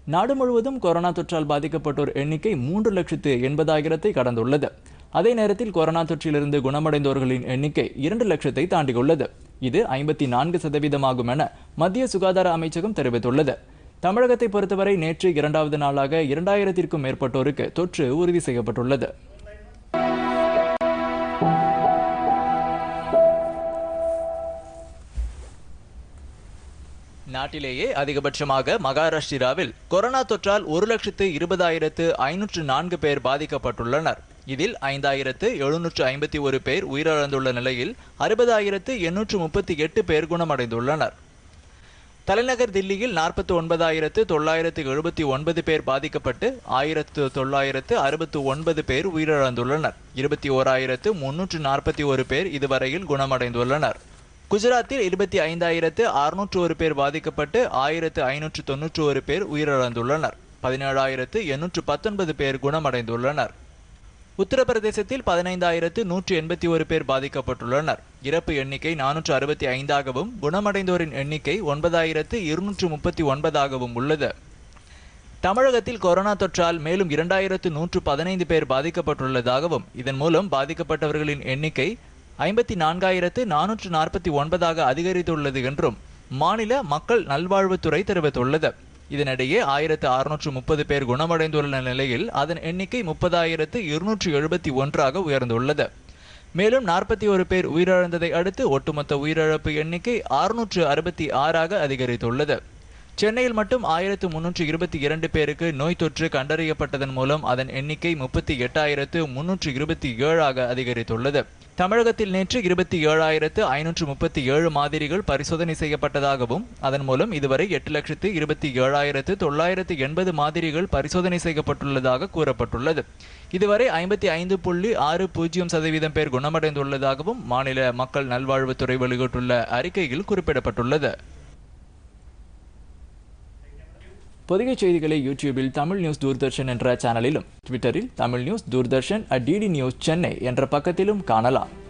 நாடு முழுவதும் கொரோனா தொற்றால் பாதிக்கப்பட்டோர் எண்ணிக்கை மூன்று லட்சத்து எண்பதாயிரத்தை கடந்துள்ளது அதே நேரத்தில் கொரோனா தொற்றிலிருந்து குணமடைந்தோர்களின் எண்ணிக்கை இரண்டு லட்சத்தை தாண்டியுள்ளது இது ஐம்பத்தி நான்கு சதவீதமாகும் என மத்திய சுகாதார அமைச்சகம் தெரிவித்துள்ளது தமிழகத்தை பொறுத்தவரை நேற்று இரண்டாவது நாளாக இரண்டாயிரத்திற்கும் மேற்பட்டோருக்கு தொற்று உறுதி செய்யப்பட்டுள்ளது நாட்டிலேயே அதிகபட்சமாக மகாராஷ்டிராவில் கொரோனா தொற்றால் ஒரு லட்சத்து இருபதாயிரத்து ஐநூற்று நான்கு பேர் பாதிக்கப்பட்டுள்ளனர் இதில் ஐந்தாயிரத்து எழுநூற்று ஐம்பத்தி ஒரு பேர் உயிரிழந்துள்ள நிலையில் அறுபதாயிரத்து எண்ணூற்று முப்பத்தி எட்டு பேர் குணமடைந்துள்ளனர் தலைநகர் தில்லியில் நாற்பத்தி ஒன்பதாயிரத்து தொள்ளாயிரத்து எழுபத்தி ஒன்பது பேர் பாதிக்கப்பட்டு ஆயிரத்து தொள்ளாயிரத்து அறுபத்து ஒன்பது பேர் உயிரிழந்துள்ளனர் இருபத்தி ஓராயிரத்து முன்னூற்று நாற்பத்தி ஒரு பேர் இதுவரையில் குணமடைந்துள்ளனர் குஜராத்தில் இருபத்தி ஐந்தாயிரத்து அறுநூற்று ஒரு பேர் பாதிக்கப்பட்டு ஆயிரத்து ஐநூற்று தொன்னூற்று ஒரு பேர் உயிரிழந்துள்ளனர் பதினேழாயிரத்து எண்ணூற்று பத்தொன்பது பேர் குணமடைந்துள்ளனர் உத்தரப்பிரதேசத்தில் பதினைந்தாயிரத்து நூற்று எண்பத்தி ஒரு பேர் பாதிக்கப்பட்டுள்ளனர் இறப்பு எண்ணிக்கை நானூற்று அறுபத்தி ஐந்தாகவும் குணமடைந்தோரின் எண்ணிக்கை ஒன்பதாயிரத்து இருநூற்று முப்பத்தி ஒன்பதாகவும் உள்ளது தமிழகத்தில் கொரோனா தொற்றால் மேலும் இரண்டாயிரத்து நூற்று பதினைந்து பேர் பாதிக்கப்பட்டுள்ளதாகவும் இதன் மூலம் பாதிக்கப்பட்டவர்களின் எண்ணிக்கை ஐம்பத்தி நான்காயிரத்து நானூற்று நாற்பத்தி ஒன்பதாக அதிகரித்துள்ளது என்றும் மாநில மக்கள் நல்வாழ்வுத்துறை தெரிவித்துள்ளது இதனிடையே ஆயிரத்து அறுநூற்று முப்பது பேர் குணமடைந்துள்ள நிலையில் அதன் எண்ணிக்கை முப்பதாயிரத்து இருநூற்று எழுபத்தி ஒன்றாக உயர்ந்துள்ளது மேலும் நாற்பத்தி ஒரு பேர் உயிரிழந்ததை அடுத்து ஒட்டுமொத்த உயிரிழப்பு எண்ணிக்கை அறுநூற்று அறுபத்தி ஆறாக அதிகரித்துள்ளது சென்னையில் மட்டும் ஆயிரத்து முன்னூற்று இருபத்தி இரண்டு பேருக்கு நோய் தொற்று கண்டறியப்பட்டதன் மூலம் அதன் எண்ணிக்கை முப்பத்தி எட்டாயிரத்து முன்னூற்று இருபத்தி ஏழாக அதிகரித்துள்ளது தமிழகத்தில் நேற்று இருபத்தி ஏழாயிரத்து ஐநூற்று முப்பத்தி ஏழு மாதிரிகள் பரிசோதனை செய்யப்பட்டதாகவும் அதன் மூலம் இதுவரை எட்டு லட்சத்து இருபத்தி ஏழாயிரத்து தொள்ளாயிரத்து எண்பது மாதிரிகள் பரிசோதனை செய்யப்பட்டுள்ளதாக கூறப்பட்டுள்ளது இதுவரை ஐம்பத்தி ஐந்து புள்ளி ஆறு பூஜ்ஜியம் சதவீதம் பேர் குணமடைந்துள்ளதாகவும் மாநில மக்கள் நல்வாழ்வுத்துறை வெளியிட்டுள்ள அறிக்கையில் குறிப்பிடப்பட்டுள்ளது பொதிகை செய்திகளை யூடியூபில் தமிழ் நியூஸ் தூர்தர்ஷன் என்ற சேனலிலும் ட்விட்டரில் Tamil news Doordarshan at DD news Chennai என்ற பக்கத்திலும் காணலாம்